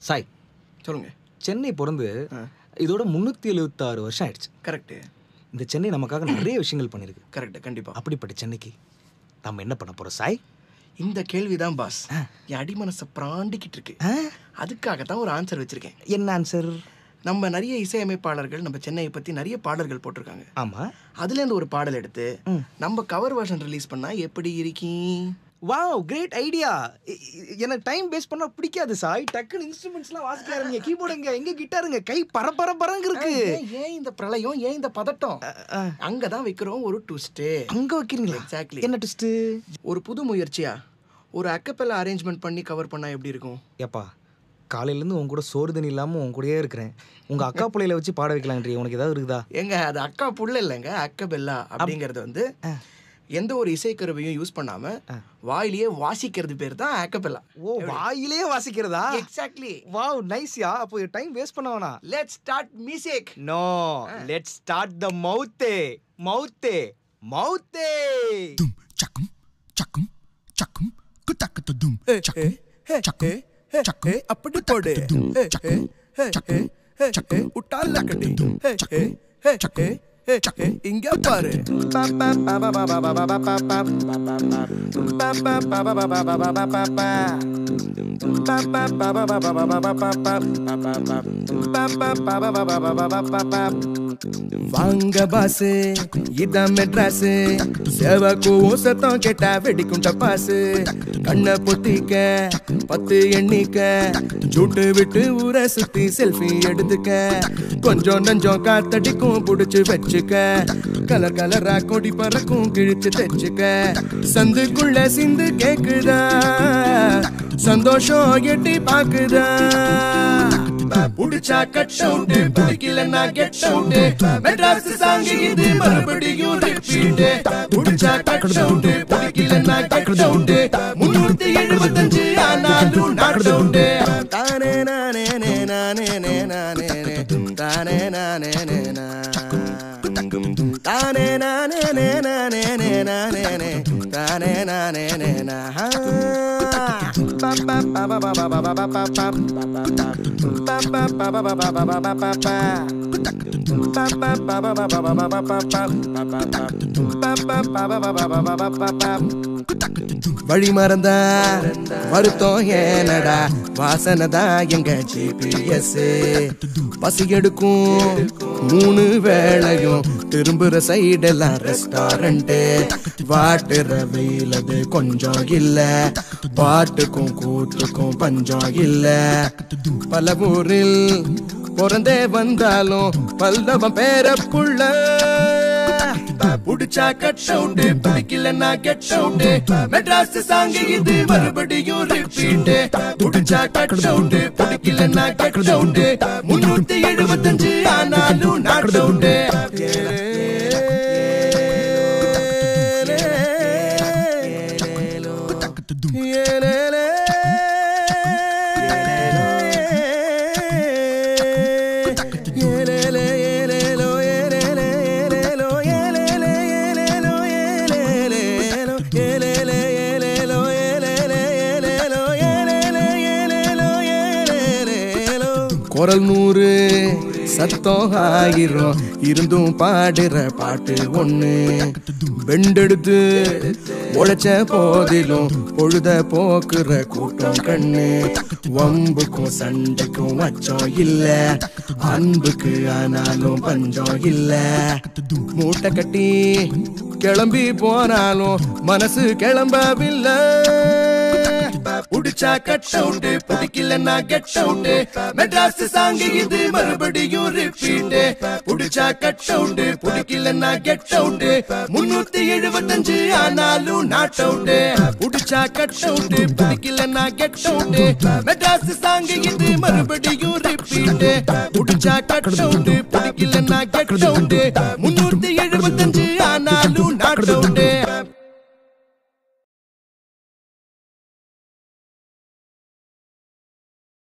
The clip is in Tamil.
சாய் சொல்லுங்க சென்னை பிறந்து இதோட முந்நூற்றி எழுபத்தாறு வருஷம் ஆயிடுச்சு கரெக்டு இந்த சென்னை நமக்காக நிறைய விஷயங்கள் பண்ணியிருக்கு கரெக்டு கண்டிப்பா அப்படிப்பட்ட சென்னைக்கு நம்ம என்ன பண்ண போகிறோம் சாய் இந்த கேள்விதான் பாஸ் என் அடிமனசை பிராண்டிக்கிட்டு இருக்கு அதுக்காக தான் ஒரு ஆன்சர் வச்சிருக்கேன் என்ன ஆன்சர் நம்ம நிறைய இசையமைப்பாளர்கள் நம்ம சென்னையை பத்தி நிறைய பாடல்கள் போட்டிருக்காங்க ஆமாம் அதுலேருந்து ஒரு பாடல் எடுத்து நம்ம கவர் வெர்ஷன் ரிலீஸ் பண்ணா எப்படி இருக்கீங்க வாவ் கிரேட் ஐடியா எனக்கு டைம் வேஸ்ட் பண்ண பிடிக்காது சாய் டக்குன்னு இன்ஸ்ட்ருமெண்ட்ஸ்லாம் வாசிக்க ஆரம்பிங்க கீபோர்டுங்க எங்க கிட்டாருங்க கை பர பர பரங்க இருக்கு ஏன் ஏன் இந்த பிரளயம் ஏன் இந்த பதட்டம் அங்கதான் வைக்கிறோம் ஒரு ட்விஸ்ட் அங்க வைக்கிறீங்களா எக்ஸாக்ட்லி என்ன ட்விஸ்ட் ஒரு புது முயற்சியா ஒரு அக்கப்பெல்லாம் அரேஞ்ச்மெண்ட் பண்ணி கவர் பண்ணா எப்படி இருக்கும் ஏப்பா காலையிலேருந்து உன் கூட சோறு தண்ணி இல்லாமல் உன் கூடயே இருக்கிறேன் உங்கள் அக்கா பிள்ளையில வச்சு பாட வைக்கலான்றீ உனக்கு ஏதாவது இருக்குதா ஏங்க அது அக்கா புள்ள இல்லைங்க அக்கபெல்லா அப்படிங்கிறது வந்து எந்த ஒரு இசைக்கருவியும் யூஸ் பண்ணாம வாயிலேயே வாசிக்கிறது பேர் தான் அக்கபெல்லா ஓ வாயிலே வாசிக்கிறதா எக்ஸாக்ட்லி வாவ் நைஸ்யா அப்போ டைம் வேஸ்ட் பண்ண வேணாம் let's start music no let's start the மவுத்தே மவுத்தே மவுத்தே dum chakum chakum chakum kutakata dum chakum chakum chakum அப்படி போடு dum chakum chakum chakum உட்டால கட்டி dum chakum chakum chakum இங்க பாரு வாங்க பாசு இதான் மெட்ராஸ் சேவக்கும் சத்தம் கேட்டா வெடிக்கும் டப்பாசு கண்ணை பொத்திக்க பத்து எண்ணிக்க ஜூட்டு விட்டு ஊரை சுத்தி செல்ஃபி எடுத்துக்க கொஞ்சம் நஞ்சம் காத்தடிக்கும் புடிச்சு வச்சுக்க கலர் கலரா கொடி பறக்கும் கிழிச்சு தைச்சுக்க சந்துக்குள்ள சிந்து கேக்குதா சந்தோஷம் எட்டி பாக்குதா புடிச்சா கட் அவுட் பிடிக்கலன்னா கெட் அவுட் மெட்ராஸ் சாங் இது மறுபடியும் ரிப்பீட் புடிச்சா கட் அவுட் பிடிக்கலன்னா கெட் அவுட் முன்னூத்தி எழுபத்தஞ்சு ஆனாலும் நாட் அவுட் தானே நானே நே நானே நே நானே நே தானே நானே நே நா தானே நானே நே நானே நே நானே நே தானே நானே நே நா வழி மறந்தா வருத்தம் ஏனடா வாசனை தான் எங்க ஜிபிஎஸ் பசி எடுக்கும் மூணு வேளையும் திரும்புற சைடெல்லாம் ரெஸ்டாரண்ட் வாட்டுற வெயிலது கொஞ்சம் இல்ல பாட்டுக்கும் கூத்துக்கும் பஞ்சம் இல்ல பல ஊரில் பிறந்தே வந்தாலும் பல்லவன் பேர புள்ள புடிச்சா கட் அவுட் பிடிக்கலன்னா கெட் அவுட் மெட்ராஸ் சாங் இது மறுபடியும் ரிப்பீட் புடிச்சா கட் அவுட் பிடிக்கலன்னா கெட் அவுட் முன்னூத்தி எழுபத்தஞ்சு ஆனாலும் நாட் அவுட் குரல் நூறு சத்தம் ஆயிரம் இருந்தும் பாடுற பாட்டு ஒண்ணு வெண்டெடுத்து உழைச்ச போதிலும் பொழுத போக்குற கூட்டம் கண்ணு வம்புக்கும் சண்டைக்கும் வச்சம் இல்ல அன்புக்கு ஆனாலும் பஞ்சம் இல்ல மூட்டை கட்டி கிளம்பி போனாலும் மனசு கிளம்பவில்லை புடிச்சா கட் அவுட் பிடிக்கலன்னா கெட் அவுட் மெட்ராஸ் சாங் இது மறுபடியும் ரிப்பீட் புடிச்சா கட் அவுட் பிடிக்கலன்னா கெட் அவுட் முன்னூத்தி எழுபத்தஞ்சு ஆனாலும் நாட் அவுட் புடிச்சா கட் அவுட் பிடிக்கலன்னா கெட் அவுட் மெட்ராஸ் சாங் இது மறுபடியும் ரிப்பீட் புடிச்சா கட் அவுட் பிடிக்கலன்னா கெட் அவுட் முன்னூத்தி எழுபத்தஞ்சு ஆனாலும் நாட் அவுட்